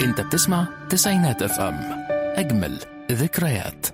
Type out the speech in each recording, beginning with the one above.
انت بتسمع تسعينات اف ام اجمل ذكريات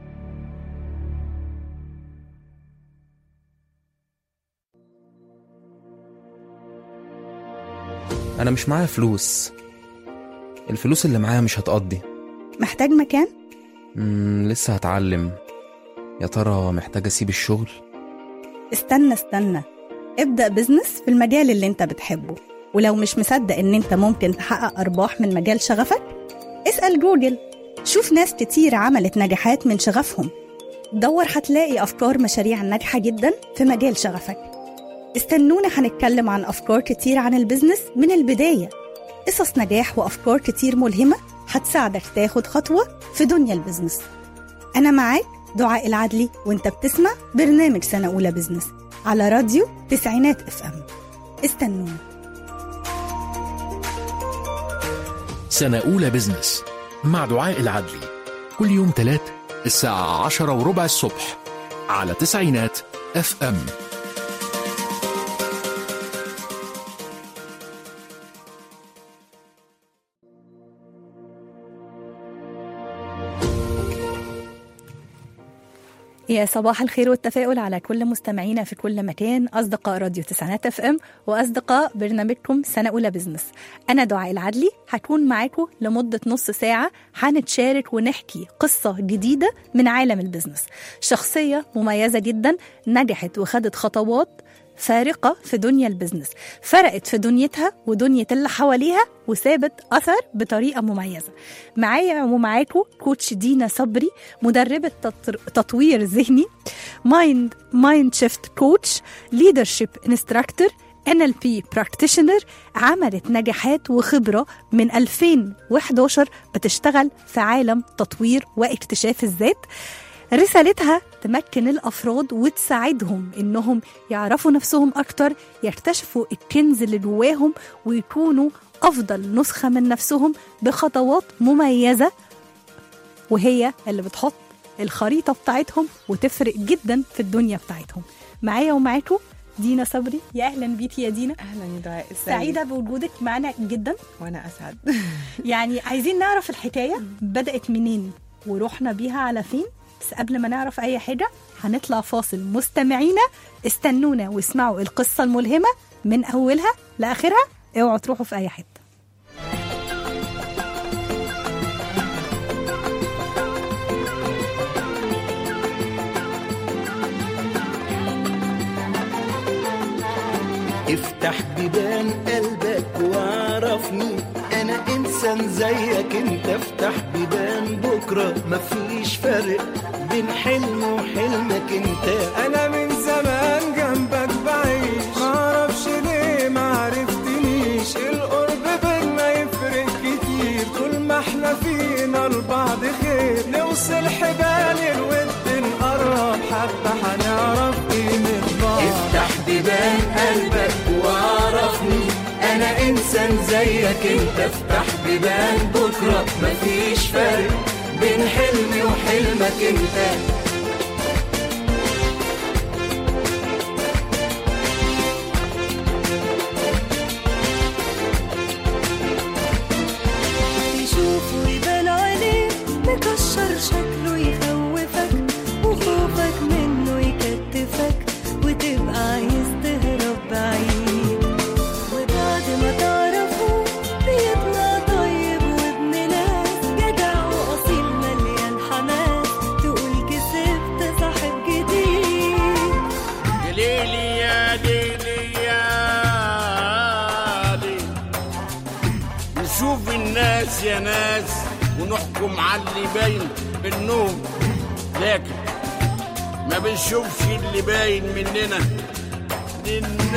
أنا مش معايا فلوس الفلوس اللي معايا مش هتقضي محتاج مكان؟ مم لسه هتعلم يا ترى محتاج أسيب الشغل استنى استنى ابدأ بزنس في المجال اللي انت بتحبه ولو مش مصدق ان انت ممكن تحقق ارباح من مجال شغفك اسأل جوجل شوف ناس كتير عملت نجاحات من شغفهم دور هتلاقي افكار مشاريع ناجحة جدا في مجال شغفك استنونا هنتكلم عن افكار كتير عن البزنس من البداية قصص نجاح وافكار كتير ملهمة هتساعدك تاخد خطوة في دنيا البزنس أنا معاك دعاء العدلي وانت بتسمع برنامج سنة أولى بزنس على راديو تسعينات اف ام استنونا سنة أولى بزنس مع دعاء العدلي كل يوم تلات الساعة عشرة وربع الصبح على تسعينات اف ام يا صباح الخير والتفاؤل على كل مستمعينا في كل مكان أصدقاء راديو تسعينات اف ام وأصدقاء برنامجكم سنة أولى بزنس أنا دعاء العدلي هكون معاكم لمدة نص ساعة هنتشارك ونحكي قصة جديدة من عالم البزنس شخصية مميزة جدا نجحت وخدت خطوات فارقة في دنيا البزنس فرقت في دنيتها ودنيا اللي حواليها وسابت أثر بطريقة مميزة معايا ومعاكم كوتش دينا صبري مدربة تطر- تطوير ذهني مايند مايند شيفت كوتش ليدرشيب انستراكتور NLP براكتيشنر عملت نجاحات وخبرة من 2011 بتشتغل في عالم تطوير واكتشاف الذات رسالتها تمكن الأفراد وتساعدهم إنهم يعرفوا نفسهم أكتر يكتشفوا الكنز اللي جواهم ويكونوا أفضل نسخة من نفسهم بخطوات مميزة وهي اللي بتحط الخريطة بتاعتهم وتفرق جدا في الدنيا بتاعتهم معايا ومعاكم دينا صبري يا أهلا بيكي يا دينا اهلا يا دعاء ازيك؟ سعيدة بوجودك معنا جدا وانا اسعد يعني عايزين نعرف الحكاية بدأت منين ورحنا بيها على فين بس قبل ما نعرف أي حاجة هنطلع فاصل مستمعينا استنونا واسمعوا القصة الملهمة من أولها لآخرها اوعوا تروحوا في أي حتة افتح بيبان قلبك وعرفني انا انسان زيك انت افتح بيبان بكره مفيش فرق بين حلم وحلمك انت انا من زمان جنبك بعيش معرفش ليه معرفتنيش القرب بينا يفرق كتير طول ما احنا فينا لبعض خير نوصل حبال الود نقرب حتى هنعرف قيمة بعض افتح بيبان قلبك وعرفني انا انسان زيك انت افتح بيبان بكره مفيش فرق بين حلمي وحلمك انت يشوفه يبان عليه مكشر شكله يخوفك وخوفك منه يكتفك وتبقى عايز تهرب بعيد وبعد ما تعرفه بيطلع طيب وابن ناس جدع وأصيل مليان حماس تقول كسبت صاحب جديد ليلي يا ليلي يا ليلي نشوف الناس يا ناس ونحكم على اللي باين بالنوم لكن ما بنشوفش اللي باين مننا للناس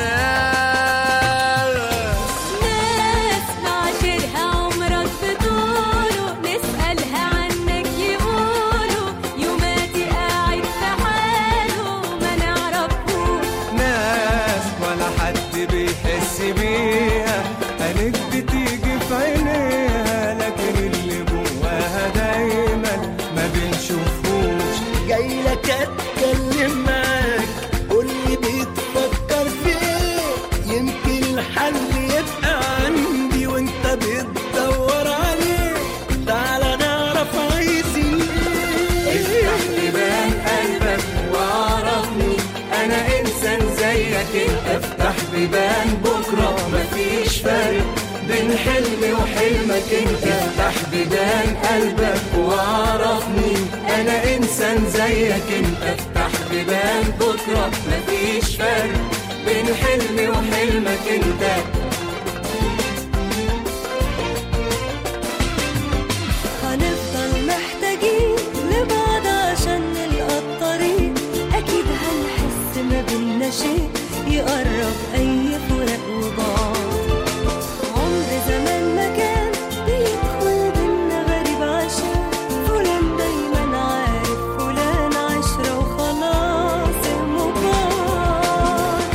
ناس معاشرها عمرك بطوله نسألها عنك يقولوا يوماتي قاعد في حاله ما نعرفوش ناس ولا حد بيحس بيها قالت بتيجي في عينيها لكن اللي جواها دايما ما بنشوفوش جاي لك اتكلم معاك قول لي بتفكر في ايه يمكن الحل يبقى عندي وانت بتدور عليه بيبان بكرة مفيش فرق بين حلمي وحلمك انت افتح بيبان قلبك وعرفني انا انسان زيك انت افتح بيبان بكرة مفيش فرق بين حلمي وحلمك انت هنفضل محتاجين لبعض عشان نلقى الطريق أكيد هنحس ما بينا شيء يقرب أي فراق وبعض عمر زمان ما كان بيدخل بينا غريب عشان فلان دايما عارف فلان عشرة وخلاص المبار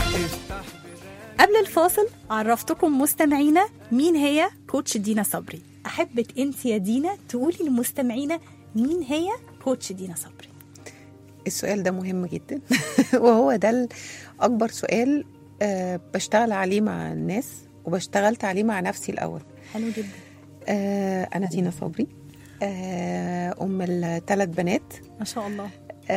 قبل الفاصل عرفتكم مستمعينا مين هي كوتش دينا صبري احبك انت يا دينا تقولي لمستمعينا مين هي كوتش دينا صبري السؤال ده مهم جدا وهو ده ال- اكبر سؤال آه، بشتغل عليه مع الناس وبشتغلت عليه مع نفسي الاول حلو جدا آه، انا دينا صبري آه، ام الثلاث بنات ما شاء الله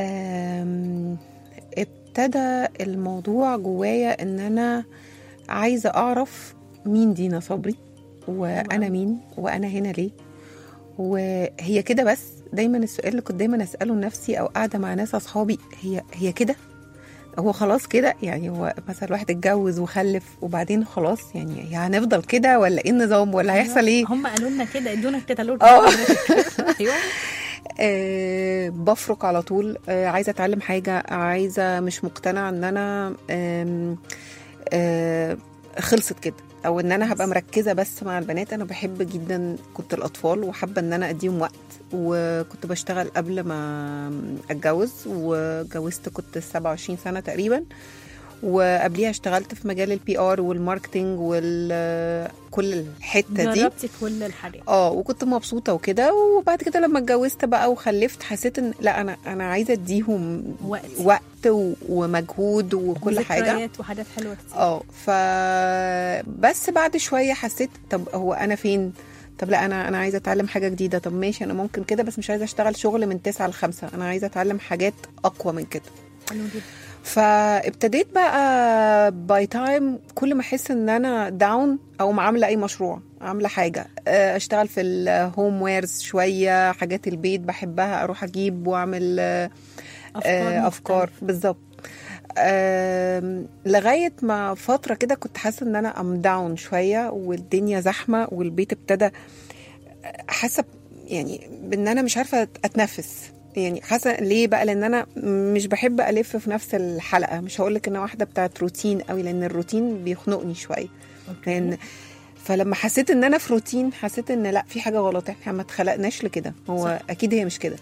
آم، ابتدى الموضوع جوايا ان انا عايزه اعرف مين دينا صبري وانا مين وانا هنا ليه وهي كده بس دايما السؤال اللي كنت دايما اساله لنفسي او قاعده مع ناس اصحابي هي هي كده هو خلاص كده يعني هو مثلا واحد اتجوز وخلف وبعدين خلاص يعني هي هنفضل كده ولا ايه النظام ولا هيحصل ايه هم قالوا لنا كده ادونا الكتالوج اه. ايوه آه بفرك على طول آه عايزه اتعلم حاجه عايزه مش مقتنعه ان انا آم آه خلصت كده او ان انا هبقى مركزه بس مع البنات انا بحب جدا كنت الاطفال وحابه ان انا اديهم وقت وكنت بشتغل قبل ما اتجوز وجوزت كنت 27 سنه تقريبا وقبليها اشتغلت في مجال البي ار والماركتينج وكل الحته دي جربتي كل الحاجات اه وكنت مبسوطه وكده وبعد كده لما اتجوزت بقى وخلفت حسيت ان لا انا انا عايزه اديهم وقت وقت و- ومجهود وكل حاجه ذكريات وحاجات حلوه كتير اه ف بس بعد شويه حسيت طب هو انا فين طب لا انا انا عايزه اتعلم حاجه جديده طب ماشي انا ممكن كده بس مش عايزه اشتغل شغل من 9 ل 5 انا عايزه اتعلم حاجات اقوى من كده حلو جدا فابتديت بقى باي تايم كل ما احس ان انا داون او عامله اي مشروع عامله حاجه آه، اشتغل في الهوم ويرز شويه حاجات البيت بحبها اروح اجيب واعمل آه، آه، افكار بالظبط آم، لغايه ما فتره كده كنت حاسه ان انا ام داون شويه والدنيا زحمه والبيت ابتدى حاسه ب- يعني بان انا مش عارفه اتنفس يعني حاسه ليه بقى لان انا مش بحب الف في نفس الحلقه مش هقول لك ان أنا واحده بتاعت روتين قوي لان الروتين بيخنقني شويه لان فلما حسيت ان انا في روتين حسيت ان لا في حاجه غلط احنا ما اتخلقناش لكده هو صح. صح. اكيد هي مش كده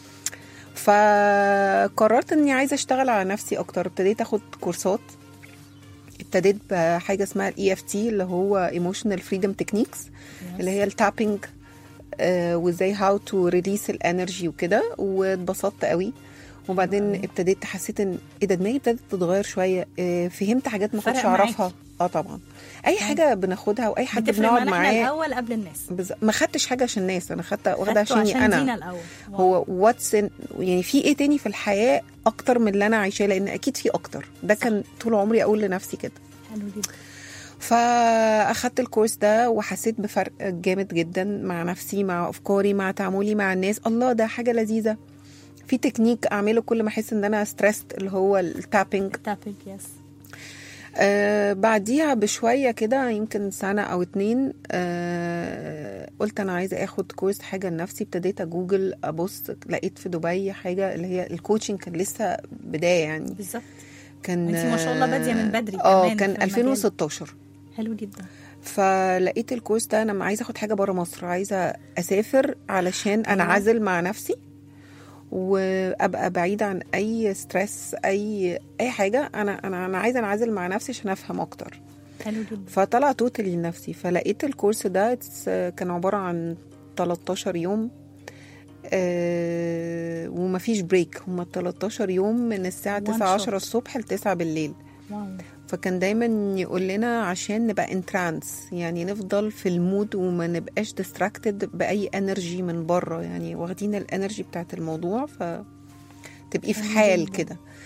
فقررت اني عايزه اشتغل على نفسي اكتر ابتديت اخد كورسات ابتديت بحاجه اسمها الاي اف تي اللي هو ايموشنال فريدم تكنيكس اللي هي التابنج آه، وازاي هاو تو ريليس الانرجي وكده واتبسطت قوي وبعدين ابتديت حسيت ان ايه ده دماغي ابتدت تتغير شويه آه، فهمت حاجات ما فرق كنتش معاكي. اعرفها اه طبعا اي حاجه بناخدها واي حد بتفرق بنقعد معانا احنا معاه الاول قبل الناس بز... ما خدتش حاجه عشان الناس انا خدت واخده خدته عشاني عشان انا دينا الاول واو. هو واتس يعني في ايه تاني في الحياه اكتر من اللي انا عايشاه لان اكيد في اكتر ده كان طول عمري اقول لنفسي كده حلو جدا فاخدت الكورس ده وحسيت بفرق جامد جدا مع نفسي مع افكاري مع تعاملي مع الناس الله ده حاجه لذيذه في تكنيك اعمله كل ما احس ان انا ستريسد اللي هو التابنج تابينج يس آه بعديها بشوية كده يمكن سنة أو اتنين آه قلت أنا عايزة أخد كورس حاجة لنفسي ابتديت أجوجل أبص لقيت في دبي حاجة اللي هي الكوتشنج كان لسه بداية يعني بالظبط كان انتي ما شاء الله بادية من بدري اه كمان كان في المجال. 2016 حلو جدا فلقيت الكورس ده انا عايزه اخد حاجه بره مصر عايزه اسافر علشان انعزل مع نفسي وابقى بعيده عن اي ستريس اي اي حاجه انا انا انا عايزه انعزل مع نفسي عشان افهم اكتر حلو جدا فطلع توتالي لنفسي فلقيت الكورس ده it's- كان عباره عن 13 يوم آه ومفيش بريك هما 13 يوم من الساعه One 9 10 shot. الصبح ل 9 بالليل واو فكان دايما يقول لنا عشان نبقى انترانس يعني نفضل في المود وما نبقاش ديستراكتد باي انرجي من بره يعني واخدين الانرجي بتاعت الموضوع فتبقي في حلو حال جدا. كده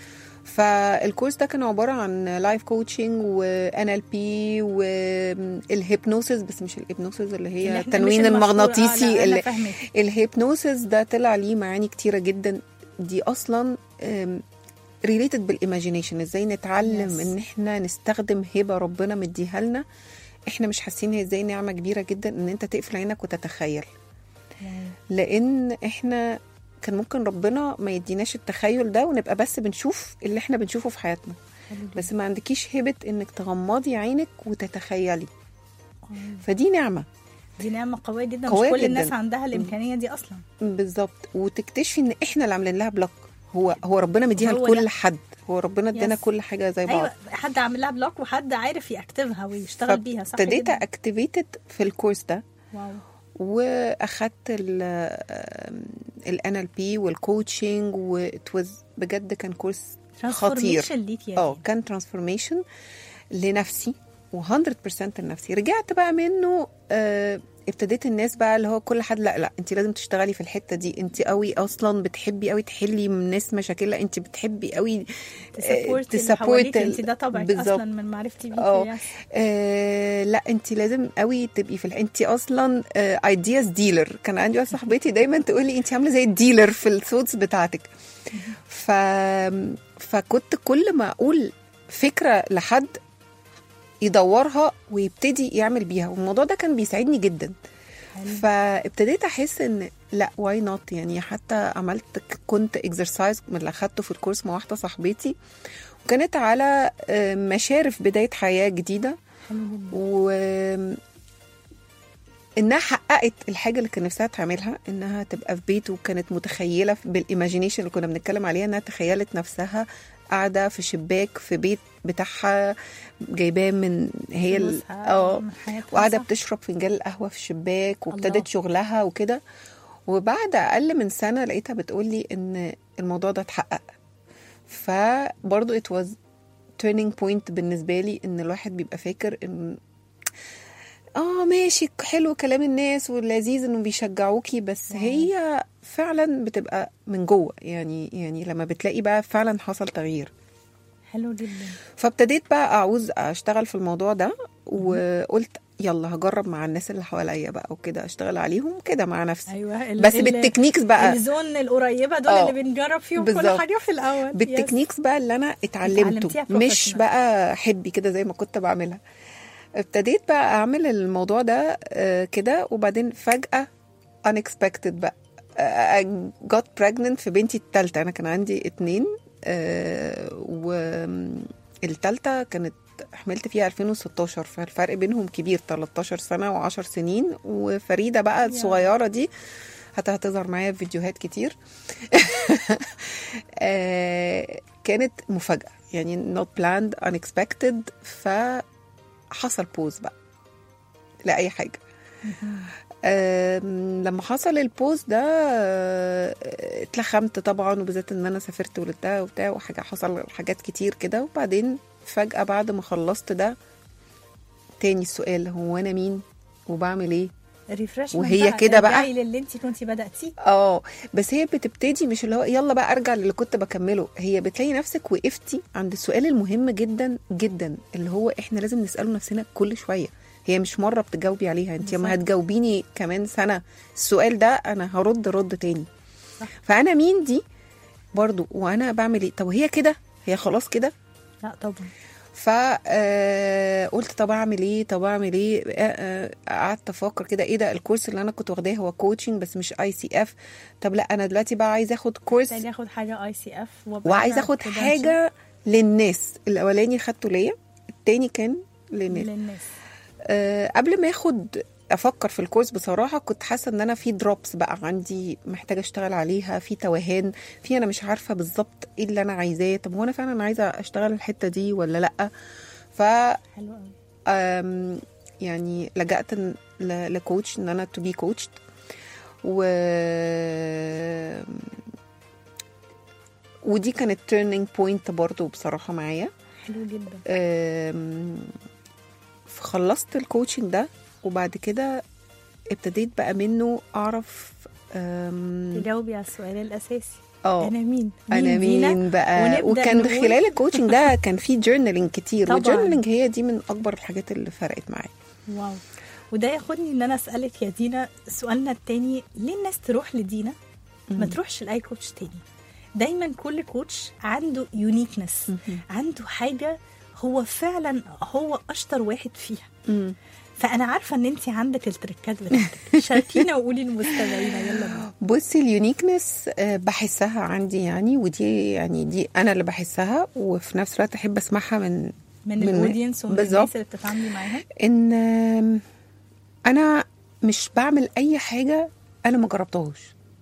فالكورس ده كان عباره عن لايف كوتشنج وان ال بي والهيبنوسيس بس مش الهيبنوسيس اللي اللي هي إحنا- التنوين مش المشهور. آه، المغناطيسي لا، أنا اللي فاهمك. الهيبنوسيس ده طلع ليه معاني كتيره جدا دي اصلا ريليتد بالايماجينيشن ازاي نتعلم Yes. ان احنا نستخدم هبه ربنا مديها لنا احنا مش حاسين هي ازاي نعمه كبيره جدا ان انت تقفل عينك وتتخيل لان احنا كان ممكن ربنا ما يديناش التخيل ده ونبقى بس بنشوف اللي احنا بنشوفه في حياتنا بس ما عندكيش هبه انك تغمضي عينك وتتخيلي فدي نعمه دي نعمه قويه جدا قوية مش كل جداً. الناس عندها الامكانيه دي اصلا بالظبط وتكتشفي ان احنا اللي عاملين لها بلوك هو هو ربنا مديها هو لكل ده. حد هو ربنا ادانا Yes. كل حاجه زي بعض ايوه حد عامل لها بلوك وحد عارف ياكتفها ويشتغل بيها صح ابتديت جداً. اكتيفيتد في الكورس ده واو واخدت الان ال بي والكوتشنج وتوز بجد كان كورس خطير Transformation ليك يا اه دي. كان ترانسفورميشن لنفسي و100% لنفسي رجعت بقى منه آه ابتديت الناس بقى اللي هو كل حد لا لا انت لازم تشتغلي في الحته دي انت قوي اصلا بتحبي قوي تحلي من الناس مشاكلها انت بتحبي قوي تسابورتي اللي تسابورت حواليك ال- انت ده طبعك بالظبط. اصلا من معرفتي بيكي اه يس. آه، لا انت لازم قوي تبقي في الح... انت اصلا ايدياز ديلر كان عندي واحده صاحبتي دايما تقول لي انت عامله زي الديلر في الثوتس بتاعتك ف فكنت كل ما اقول فكره لحد يدورها ويبتدي يعمل بيها والموضوع ده كان بيساعدني جدا فابتديت احس ان لا واي نوت يعني حتى عملت كنت اكسرسايز من اللي اخدته في الكورس مع واحده صاحبتي وكانت على آه، مشارف بدايه حياه جديده و انها حققت الحاجه اللي كان نفسها تعملها انها تبقى في بيت وكانت متخيله بالايماجينيشن اللي كنا بنتكلم عليها انها تخيلت نفسها قاعده في شباك في بيت بتاعها جايباه من هي ال- فلوسها، اه من حياتها، وقاعده صح. بتشرب فنجان القهوه في الشباك الله. وابتدت شغلها وكده وبعد اقل من سنه لقيتها بتقولي ان الموضوع ده اتحقق فبرضه it was turning point بالنسبه لي ان الواحد بيبقى فاكر ان اه ماشي حلو كلام الناس واللذيذ انهم بيشجعوكي بس هي فعلا بتبقى من جوه يعني يعني لما بتلاقي بقى فعلا حصل تغيير حلو جدا فابتديت بقى اعوز اشتغل في الموضوع ده وقلت يلا هجرب مع الناس اللي حواليا بقى وكده اشتغل عليهم كده مع نفسي ايوه ال- بس ال- بالتكنيكس بقى الزون القريبه دول آه. اللي بنجرب فيهم كل بالظبط. حاجه في الاول يس. بالتكنيكس بقى اللي انا اتعلمته اتعلمتيها مش professional. بقى حبي كده زي ما كنت بعملها ابتديت بقى اعمل الموضوع ده آه، كده وبعدين فجأة unexpected بقى آه، I got pregnant في بنتي التالتة انا كان عندي اتنين آه، والتالتة كانت حملت فيها 2016 فالفرق بينهم كبير 13 سنة و10 سنين وفريدة بقى الصغيرة دي حتى هتظهر معايا في فيديوهات كتير آه، كانت مفاجأة يعني not planned unexpected فحصل بوز بقى لأي حاجة آم، لما حصل البوز ده آه، اتلخمت طبعا وبالذات ان انا سافرت ولدتها وبتاع وحاجه حصل حاجات كتير كده وبعدين فجأة بعد ما خلصت ده تاني السؤال هو انا مين وبعمل ايه ريفرش وهي كده بقى. ارجعي للي انت كنتي بداتيه اه بس هي بتبتدي مش اللي هو يلا بقى ارجع للي كنت بكمله هي بتلاقي نفسك وقفتي عند السؤال المهم جدا جدا اللي هو احنا لازم نساله نفسنا كل شويه هي مش مره بتجاوبي عليها انت لما بالظبط. هتجاوبيني كمان سنه السؤال ده انا هرد رد تاني صح. فانا مين دي برضو وانا بعمل ايه طب هي كده هي خلاص كده لا طبعا فقلت طب اعمل ايه طب اعمل ايه آه، آه، قعدت افكر كده ايه ده الكورس اللي انا كنت واخداه هو كوتشنج بس مش اي سي اف طب لا انا دلوقتي بقى عايزه اخد كورس محتاجه اخد حاجه اي سي اف وعايزه اخد حاجه للناس الاولاني خدته ليا التاني كان للناس للناس أه قبل ما اخد افكر في الكورس بصراحه كنت حاسه ان انا في دروبس بقى عندي محتاجه اشتغل عليها في توهان في انا مش عارفه بالظبط ايه اللي انا عايزاه طب هو انا فعلا عايزه اشتغل الحته دي ولا لا ف حلو قوي أم، يعني لجأت ن- ل- لكوتش ان انا تو بي كوتشد و ودي كانت تيرنينج بوينت برضو بصراحه معايا حلو جدا أم، فخلصت الكوتشنج ده وبعد كده ابتديت بقى منه اعرف أم، تجاوبي على السؤال الاساسي اه انا مين انا دينا؟ مين بقى ونبدأ وكان نقول- خلال الكوتشنج ده كان في جورنالينج كتير طبعاً. والجورنالينج هي دي من اكبر الحاجات اللي فرقت معايا واو وده ياخدني ان انا اسالك يا دينا سؤالنا التاني ليه الناس تروح لدينا ما تروحش لاي كوتش تاني دايما كل كوتش عنده يونيكنس عنده حاجه هو فعلا هو اشطر واحد فيها فانا عارفه ان انت عندك التريكات بتاعتك شاركينا وقولي لمستمعينا يلا بينا بصي اليونيكنس آه، بحسها عندي يعني ودي يعني دي انا اللي بحسها وفي نفس الوقت احب اسمعها من من من- الاودينس ومن بالظبط. الناس اللي بتتعاملي معاهم ان آم، انا مش بعمل اي حاجه انا ما جربتهاش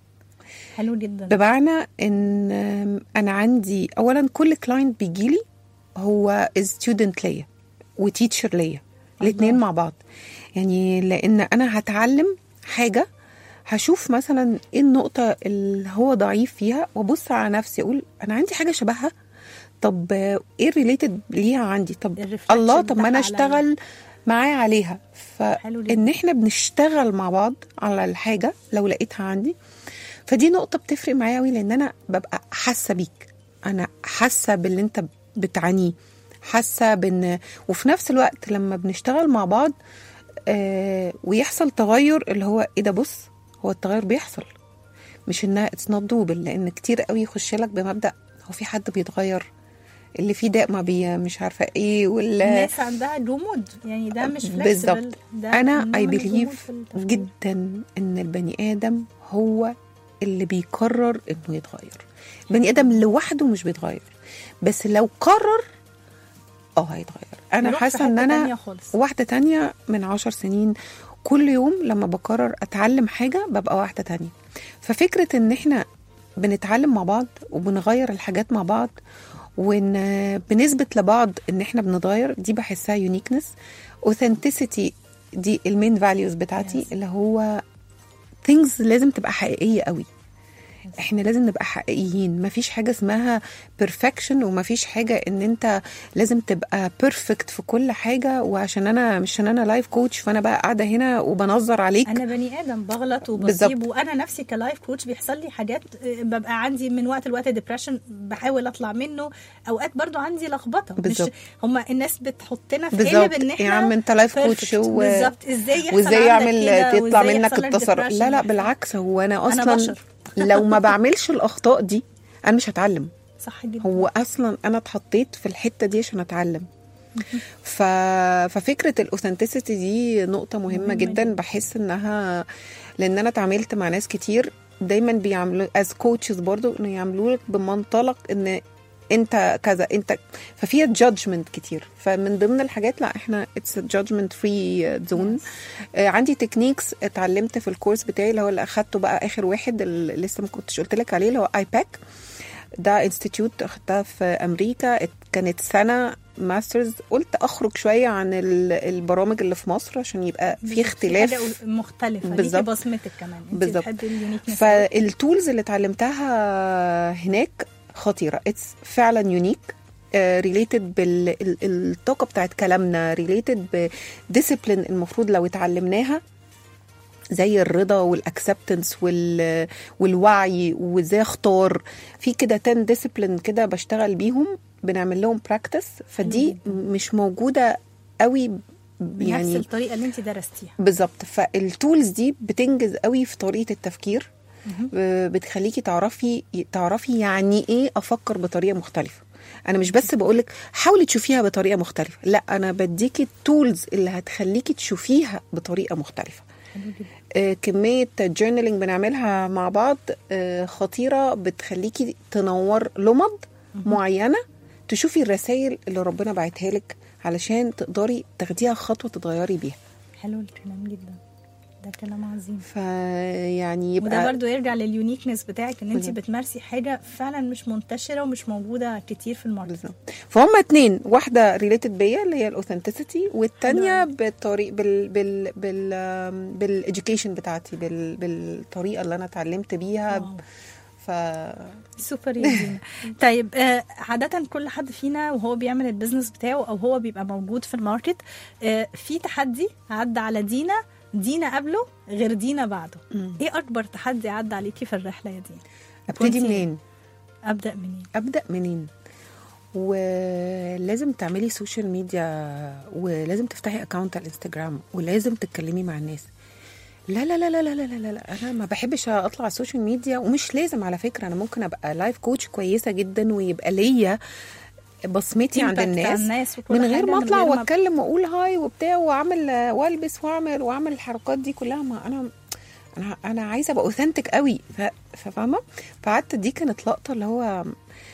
حلو جدا بمعنى ان آم، انا عندي اولا كل كلاينت بيجي لي هو ستودنت ليا وتيتشر ليا الاثنين مع بعض يعني لان انا هتعلم حاجه هشوف مثلا ايه النقطه اللي هو ضعيف فيها وابص على نفسي اقول انا عندي حاجه شبهها طب آه، ايه الريليتد ليها عندي طب الرeflection الله طب ما انا بتاعها عليا. اشتغل معاه عليها حلو جدا. فان احنا بنشتغل مع بعض على الحاجه لو لقيتها عندي فدي نقطه بتفرق معايا قوي لان انا ببقى حاسه بيك انا حاسه باللي انت بتعانيه حاسه بان وفي نفس الوقت لما بنشتغل مع بعض آه ويحصل تغير اللي هو ايه ده بص هو التغير بيحصل مش انها اتس نوت دوبل لان كتير قوي يخش لك بمبدا هو في حد بيتغير اللي فيه داء ما بي مش عارفه ايه ولا الناس عندها جمود يعني ده مش flexible، بالظبط ده انا نوع اي من الجمود بليف في التفكير. جدا ان البني ادم هو اللي بيقرر انه يتغير البني ادم لوحده مش بيتغير بس لو قرر اه هيتغير انا نروح في حاسه ان حتة انا تانية خالص. واحده تانية من عشر سنين كل يوم لما بقرر اتعلم حاجه ببقى واحده تانية ففكره ان احنا بنتعلم مع بعض وبنغير الحاجات مع بعض وان بنثبت لبعض ان احنا بنتغير دي بحسها يونيكنس اوثنتسيتي دي المين فاليوز بتاعتي Yes. اللي هو things لازم تبقى حقيقيه قوي احنا لازم نبقى حقيقيين مفيش حاجه اسمها بيرفكشن ومفيش حاجه ان انت لازم تبقى بيرفكت في كل حاجه وعشان انا مش عشان انا لايف كوتش فانا بقى قاعده هنا وبنظر عليك انا بني ادم بغلط وبصيب بالظبط. وانا نفسي كلايف كوتش بيحصل لي حاجات آه، ببقى عندي من وقت لوقت ديبرشن بحاول اطلع منه اوقات برضو عندي لخبطه مش بالظبط. هما الناس بتحطنا في بالظبط قالب ان احنا يا عم انت لايف perfect. كوتش و... بالظبط ازاي يحصل وازاي عندك يعمل كده؟ تطلع وإزاي منك يحصل لك التصرف depression؟ لا لا بالعكس هو انا أنا اصلا بشر. لو ما بعملش الاخطاء دي انا مش هتعلم صح جدا هو اصلا انا اتحطيت في الحته دي عشان اتعلم ف... ففكره الاوثنتسيتي دي نقطه مهمه, مهمة جدا جدا. بحس انها لان انا اتعاملت مع ناس كتير دايما بيعملوا از كوتشز برضو انه يعملوا لك بمنطلق ان انت كذا انت ففيها جادجمنت كتير فمن ضمن الحاجات لا احنا اتس جادجمنت فري زون عندي تكنيكس اتعلمت في الكورس بتاعي اللي هو اللي اخدته بقى اخر واحد اللي لسه ما كنتش قلت لك عليه اللي هو اي باك ده انستيتيوت اخدتها في امريكا ات- كانت سنه ماسترز قلت اخرج شويه عن ال- البرامج اللي في مصر عشان يبقى في اختلاف حاجة مختلفه ليكي بالظبط. بصمتك كمان انت بالظبط. بتحبي اليونيكنس فالتولز اللي اتعلمتها هناك خطيره اتس فعلا يونيك ريليتد بالطاقه بتاعت كلامنا ريليتد بديسيبلين المفروض لو اتعلمناها زي الرضا والاكسبتنس وال والوعي وازاي اختار في كده 10 ديسيبلين كده بشتغل بيهم بنعمل لهم براكتس فدي مش موجوده قوي بنفس يعني الطريقه اللي انت درستيها بالظبط فالتولز دي بتنجز قوي في طريقه التفكير آه، بتخليكي تعرفي تعرفي يعني ايه افكر بطريقه مختلفه انا مش بس بقولك حاولي تشوفيها بطريقه مختلفه لا انا بديكي التولز اللي هتخليكي تشوفيها بطريقه مختلفه آه، كمية جورنالينج بنعملها مع بعض آه، خطيرة بتخليكي تنور لمض معينة تشوفي الرسائل اللي ربنا بعتها لك علشان تقدري تاخديها خطوة تتغيري بيها حلو الكلام جدا ده كلام عظيم فيعني وده يبقى برضو يرجع لليونيكنس بتاعك ان انت بالظبط. بتمارسي حاجه فعلا مش منتشره ومش موجوده كتير في الماركت بالظبط فهم اتنين واحده ريليتد بيا اللي هي الاوثنتسيتي والتانيه بالطريق بال بال بال بالاديوكيشن بتاعتي بال بالطريقه اللي انا اتعلمت بيها واو. ف سوبر يا دينا طيب آه عادة كل حد فينا وهو بيعمل البيزنس بتاعه او هو بيبقى موجود في الماركت آه في تحدي عدى على دينا دينا قبله غير دينا بعده ايه اكبر تحدي عدى عليكي في الرحله يا دينا ابتدي كنتي- منين ابدا منين ابدا منين ولازم تعملي سوشيال ميديا ولازم تفتحي اكونت على الانستجرام ولازم تتكلمي مع الناس لا لا لا لا لا لا لا, لا. انا ما بحبش اطلع على السوشيال ميديا ومش لازم على فكره انا ممكن ابقى لايف كوتش كويسه جدا ويبقى ليا بصمتي عند Impact على الناس الناس وكل من حاجة، غير ما من اطلع غير ما- واتكلم واقول هاي وبتاع واعمل والبس واعمل واعمل الحركات دي كلها ما انا انا انا عايزه ابقى اوثنتك قوي ف- فاهمه فقعدت دي كانت لقطه اللي هو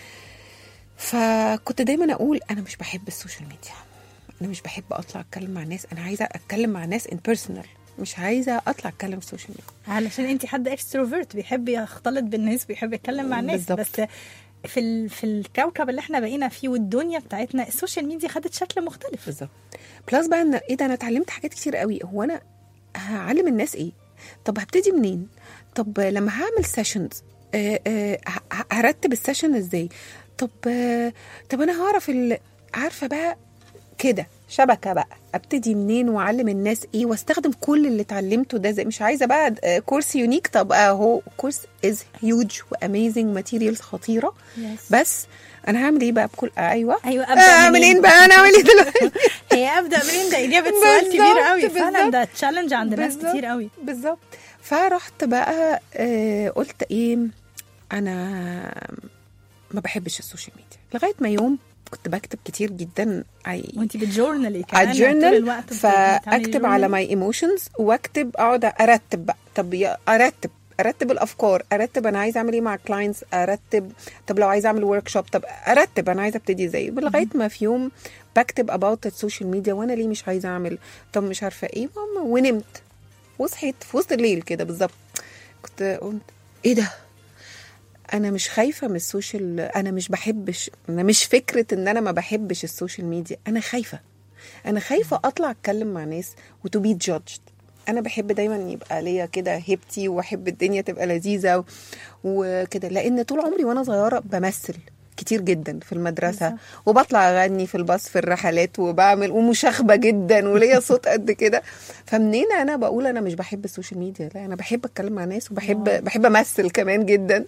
فكنت دايما اقول انا مش بحب السوشيال ميديا انا مش بحب اطلع اتكلم مع الناس انا عايزه اتكلم مع ناس ان بيرسونال مش عايزه اطلع اتكلم في السوشيال ميديا علشان انت حد اكستروفيرت بيحب يختلط بالناس بيحب يتكلم مع الناس بالظبط. بس في ال... في الكوكب اللي احنا بقينا فيه والدنيا بتاعتنا السوشيال ميديا خدت شكل مختلف بالظبط بلس بقى ان ايه ده انا اتعلمت حاجات كتير قوي هو انا هعلم الناس ايه طب هبتدي منين طب لما هعمل سيشنز هرتب السيشن ازاي طب آه، طب انا هعرف ال- عارفه بقى كده شبكه بقى ابتدي منين واعلم الناس ايه واستخدم كل اللي اتعلمته ده زي مش عايزه بقى آه، كورس يونيك طب اهو كورس از هيوج واميزنج ماتيريالز خطيره Yes. بس انا هعمل ايه بقى بكل ايوه ايوه آه، ابدا اعمل ايه بقى انا اعمل ايه دلوقتي هي ابدا منين ده اجابه سؤال كبير بالظبط، قوي فعلا بالظبط. ده تشالنج عند ناس بالظبط، كتير قوي بالظبط فرحت بقى آه قلت ايه انا ما بحبش السوشيال ميديا لغايه ما يوم كنت بكتب كتير جدا I- وانت بتجورنالي كمان على طول الجورنال الوقت بت- بتعملي فاكتب على journaling. ماي ايموشنز واكتب اقعد ارتب بقى طب يا- ارتب ارتب الافكار ارتب انا عايزه اعمل ايه مع كلاينتس ارتب طب لو عايزه اعمل ورك شوب طب ارتب انا عايزه ابتدي ازاي لغايه ما في يوم بكتب اباوت السوشيال ميديا وانا ليه مش عايزه اعمل طب مش عارفه ايه ماما ونمت وصحيت في وسط الليل كده بالظبط كنت قلت ايه ده انا مش خايفه من السوشيال انا مش بحبش انا مش فكره ان انا ما بحبش السوشيال ميديا انا خايفه انا خايفه اطلع اتكلم مع ناس وتو بي جادجد انا بحب دايما يبقى ليا كده هيبتي واحب الدنيا تبقى لذيذه و- وكده لان طول عمري وانا صغيره بمثل كتير جدا في المدرسه وبطلع اغني في الباص في الرحلات وبعمل ومشاغبه جدا وليا صوت قد كده فمنين انا بقول انا مش بحب السوشيال ميديا لا انا بحب اتكلم مع ناس وبحب بحب امثل كمان جدا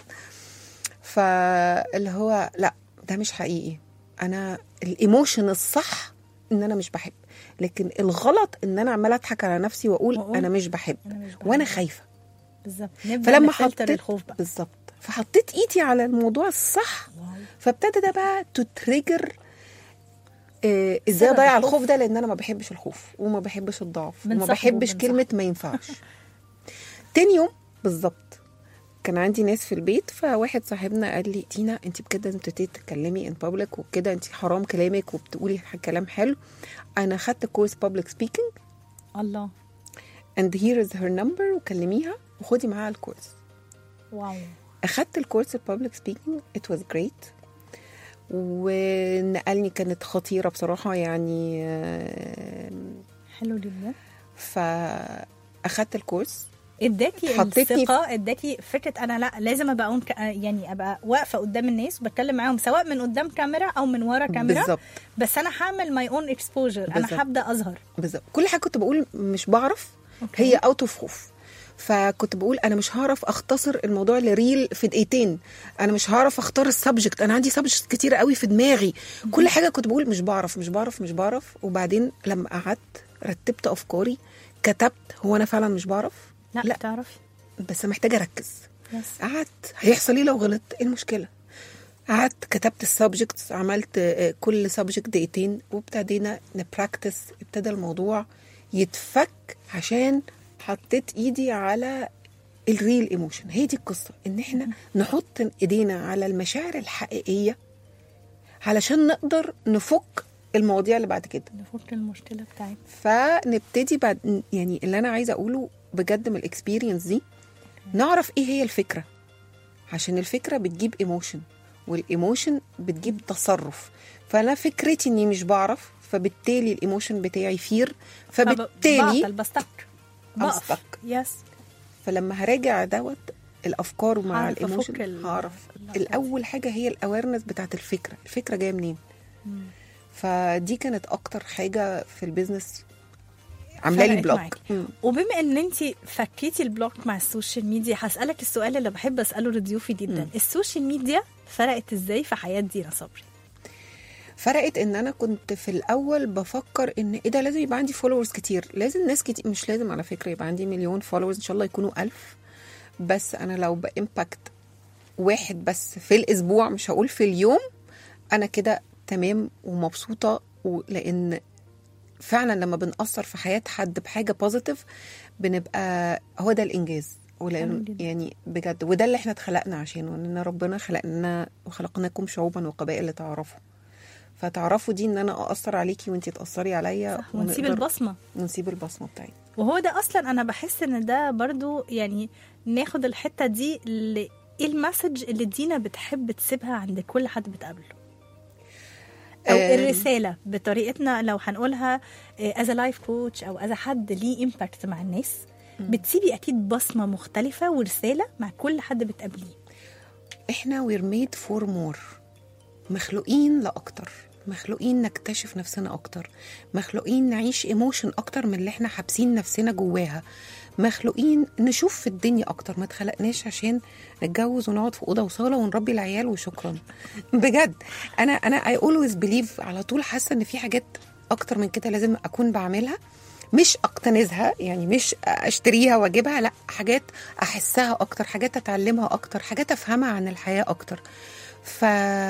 فاللي هو لا ده مش حقيقي انا الايموشن الصح ان انا مش بحب لكن الغلط ان انا عماله اضحك على نفسي واقول وأقول انا مش بحب أنا مش بحب. وانا خايفه بالظبط نبدا فلما نفلتر حطيت الخوف بقى بالظبط فحطيت ايدي على الموضوع الصح فابتدى ده بقى تتريجر آه، ازاي سبب اضيع الخوف. الخوف ده لان انا ما بحبش الخوف وما بحبش الضعف وما بنصاحبه بحبش وبنصاحبه. كلمه ما ينفعش تاني يوم بالظبط كان عندي ناس في البيت فواحد صاحبنا قال لي تينا انت بجد لازم تبتدي تتكلمي ان بابليك وكده انت حرام كلامك وبتقولي كلام حلو انا خدت كورس بابليك سبيكينج الله and here is her number وكلميها وخدي معاها الكورس واو اخدت الكورس البابليك سبيكينج ات واز جريت ونقلني كانت خطيره بصراحه يعني آم، حلو جدا فاخدت الكورس اداكي حطيتني الثقه اداكي فكره انا لا لازم ابقى أون ك... يعني ابقى واقفه قدام الناس وبتكلم معاهم سواء من قدام كاميرا او من ورا كاميرا بالظبط. بس انا هعمل ماي اون اكسبوجر انا بالظبط. هبدا اظهر بالظبط كل حاجه كنت بقول مش بعرف أوكي. هي اوت اوف خوف فكنت بقول انا مش هعرف اختصر الموضوع لريل في دقيقتين انا مش هعرف اختار السبجكت انا عندي سبجكت كتير قوي في دماغي كل حاجه كنت بقول مش بعرف مش بعرف مش بعرف وبعدين لما قعدت رتبت افكاري كتبت هو انا فعلا مش بعرف لا, لا. لا. تعرفي بس محتاجه اركز يس قعدت هيحصل ايه لو غلطت ايه المشكله قعدت كتبت السبجكتس عملت آه، كل سبجكت دقيقتين وابتدينا نبراكتس ابتدى الموضوع يتفك عشان حطيت ايدي على الريل ايموشن هي دي القصه ان احنا نحط ايدينا على المشاعر الحقيقيه علشان نقدر نفك المواضيع اللي بعد كده نفك المشكله بتاعتنا فنبتدي بعد يعني اللي انا عايزه اقوله بجد من الاكسبيرينس دي نعرف ايه هي الفكره عشان الفكره بتجيب ايموشن والايموشن بتجيب تصرف فانا فكرتي اني مش بعرف فبالتالي الايموشن بتاعي فير فبالتالي بعطل بستك بقف أستك. يس فلما هراجع دوت الافكار مع هعرف أفك الايموشن ال- هعرف اللقطات. الاول حاجه هي الاويرنس بتاعت الفكره الفكره جايه منين فدي كانت اكتر حاجه في البيزنس عامله لي فرقت بلوك معاكي. مم. وبما ان انت فكيتي البلوك مع السوشيال ميديا هسالك السؤال اللي بحب اساله لضيوفي جدا السوشيال ميديا فرقت ازاي في حياه دينا صبري فرقت ان انا كنت في الاول بفكر ان ايه ده لازم يبقى عندي فولورز كتير لازم ناس كتير مش لازم على فكره يبقى عندي مليون فولورز ان شاء الله يكونوا ألف بس انا لو بامباكت واحد بس في الاسبوع مش هقول في اليوم انا كده تمام ومبسوطه و- لان فعلا لما بنأثر في حياه حد بحاجه بوزيتيف بنبقى هو ده الانجاز ولان حلو جدا. يعني بجد وده اللي احنا اتخلقنا عشانه ان ربنا خلقنا وخلقناكم شعوبا وقبائل لتعارفوا فتعرفوا دي ان انا ااثر عليكي وانتي تاثري عليا صح ونسيب ونقدر- البصمه ونسيب البصمه بتاعتنا وهو ده اصلا انا بحس ان ده برضو يعني ناخد الحته دي ل ايه المسج اللي دينا بتحب تسيبها عند كل حد بتقابله او آه. الرساله بطريقتنا لو هنقولها از لايف كوتش او از حد ليه امباكت مع الناس بتسيبي اكيد بصمه مختلفه ورساله مع كل حد بتقابليه احنا وير ميد فور مور مخلوقين لاكتر مخلوقين نكتشف نفسنا اكتر مخلوقين نعيش ايموشن اكتر من اللي احنا حابسين نفسنا جواها مخلوقين نشوف في الدنيا اكتر ما اتخلقناش عشان نتجوز ونقعد في اوضه وصاله ونربي العيال وشكرا بجد انا انا اي اولويز بليف على طول حاسه ان في حاجات اكتر من كده لازم اكون بعملها مش اقتنزها يعني مش اشتريها واجيبها لا حاجات احسها اكتر حاجات اتعلمها اكتر حاجات افهمها عن الحياه اكتر ف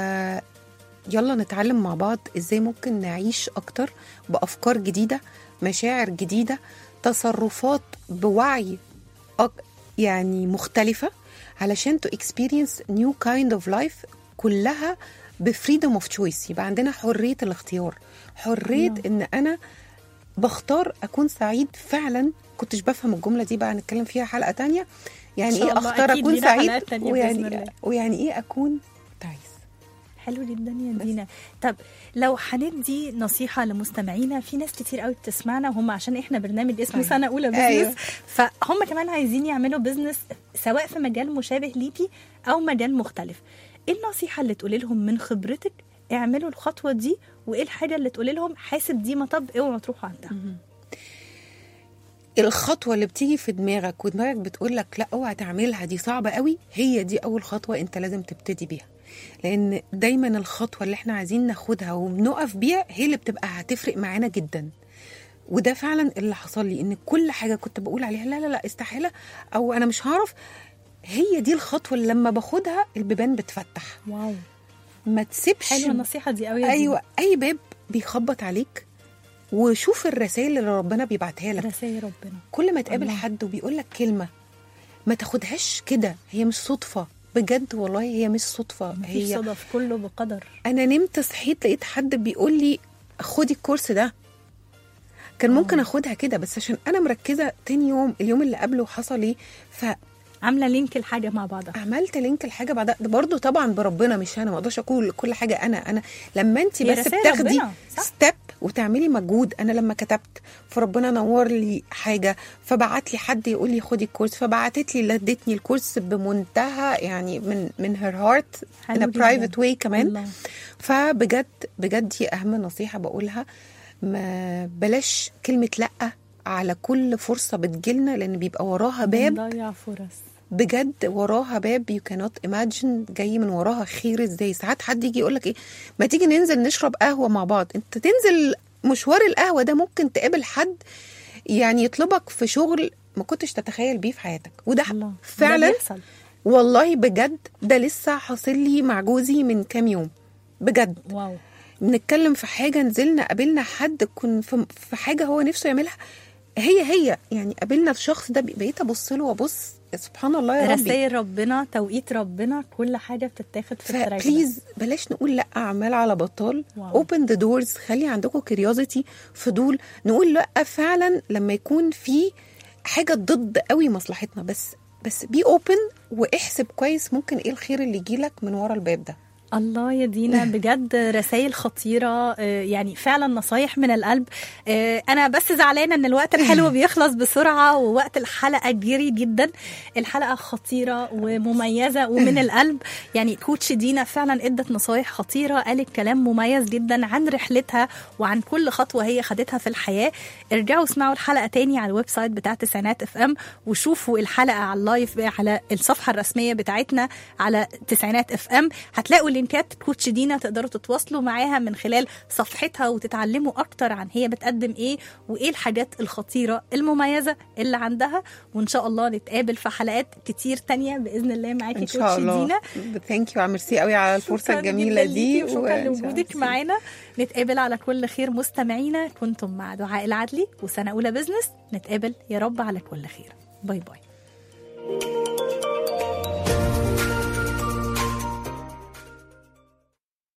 يلا نتعلم مع بعض ازاي ممكن نعيش اكتر بافكار جديده مشاعر جديده تصرفات بوعي أك... يعني مختلفه علشان تو اكسبيرينس نيو كايند اوف لايف كلها بفريدم اوف تشويس يبقى عندنا حريه الاختيار حريه ان انا بختار اكون سعيد فعلا كنتش بفهم الجمله دي بقى هنتكلم فيها حلقه تانية يعني إن شاء ايه الله اختار أكيد اكون لينا سعيد حلقات تانية بإذن ويعني الله. ويعني ايه اكون تعيس حلو جدا يا دينا طب لو هندي نصيحة لمستمعينا في ناس كتير قوي بتسمعنا وهم عشان احنا برنامج اسمه أيوة. سنة أولى بزنس أيوة. فهم كمان عايزين يعملوا بزنس سواء في مجال مشابه ليكي أو مجال مختلف ايه النصيحة اللي تقولي لهم من خبرتك اعملوا الخطوة دي وايه الحاجة اللي تقولي لهم حاسب دي مطب اوعوا تروحوا عندها الخطوه اللي بتيجي في دماغك ودماغك بتقول لك لا اوعى تعملها دي صعبه قوي هي دي اول خطوه انت لازم تبتدي بيها لان دايما الخطوه اللي احنا عايزين ناخدها وبنقف بيها هي اللي بتبقى هتفرق معانا جدا وده فعلا اللي حصل لي ان كل حاجه كنت بقول عليها لا لا لا استحاله او انا مش هعرف هي دي الخطوه اللي لما باخدها البيبان بتفتح واو ما تسيبش حلوة النصيحة دي قوي يا دينا. ايوه اي باب بيخبط عليك وشوف الرسائل اللي ربنا بيبعتها لك رسائل ربنا كل ما تقابل الله. حد وبيقول لك كلمه ما تاخدهاش كده هي مش صدفه بجد والله هي مش صدفه مفيش هي صدف كله بقدر انا نمت صحيت لقيت حد بيقول لي خدي الكورس ده كان ممكن اخدها كده بس عشان انا مركزه تاني يوم اليوم اللي قبله حصل ايه عاملة لينك الحاجة مع بعضها فعملت لينك الحاجه بعدها ده برضه طبعا بربنا مش انا ما اقدرش اقول كل حاجه انا انا لما انت هي بس رسائل بتاخدي ربنا، صح؟ ستيب وتعملي مجهود انا لما كتبت فربنا نور لي حاجه فبعت لي حد يقول لي خدي الكورس فبعتت لي اللي ادتني الكورس بمنتهى يعني من من هير هارت حلو ان جداً. برايفت واي كمان الله. فبجد بجد دي اهم نصيحه بقولها ما بلاش كلمه لا على كل فرصه بتجيلنا لان بيبقى وراها باب بنضيع فرص بجد وراها باب يو كانوت ايماجين جاي من وراها خير ازاي ساعات حد يجي يقول لك ايه ما تيجي ننزل نشرب قهوه مع بعض انت تنزل مشوار القهوه ده ممكن تقابل حد يعني يطلبك في شغل ما كنتش تتخيل بيه في حياتك وده الله ده فعلا بيحصل. والله بجد ده لسه حاصل لي مع جوزي من كام يوم بجد واو بنتكلم في حاجه نزلنا قابلنا حد كن في في حاجه هو نفسه يعملها هي هي يعني قابلنا الشخص ده بقيت ابص له وابص سبحان الله يا ربي رسائل ربنا توقيت ربنا كل حاجه بتتاخد في التراك ده. فبليز بلاش نقول لا اعمال على بطال واو. اوبن ذا دورز خلي عندكم كيوريوزيتي فضول نقول لا فعلا لما يكون في حاجه ضد قوي مصلحتنا بس بس بي اوبن واحسب كويس ممكن ايه الخير اللي يجيلك من ورا الباب ده الله يا دينا بجد رسائل خطيرة آه، يعني فعلا نصايح من القلب آه، أنا بس زعلانة إن الوقت الحلو بيخلص بسرعة ووقت الحلقة جري جدا الحلقة خطيرة ومميزة ومن القلب يعني كوتش دينا فعلا ادت نصايح خطيرة قالت كلام مميز جدا عن رحلتها وعن كل خطوة هي خدتها في الحياة ارجعوا اسمعوا الحلقة تاني على الويب سايت بتاع تسعينات اف ام وشوفوا الحلقة على اللايف على الصفحة الرسمية بتاعتنا على تسعينات اف ام هتلاقوا لينكات كوتش دينا تقدروا تتواصلوا معاها من خلال صفحتها وتتعلموا اكتر عن هي بتقدم ايه وايه الحاجات الخطيرة المميزة اللي عندها وان شاء الله نتقابل في حلقات كتير تانية باذن الله معاكي ان كوتش شاء الله دينا ثانك يو ميرسي قوي على الفرصه شكراً الجميله جداً دي ليكي وشكرا وإن شاء لوجودك الله. معانا نتقابل على كل خير مستمعينا كنتم مع دعاء العدلي وسنة أولى بزنس نتقابل يا رب على كل خير باي باي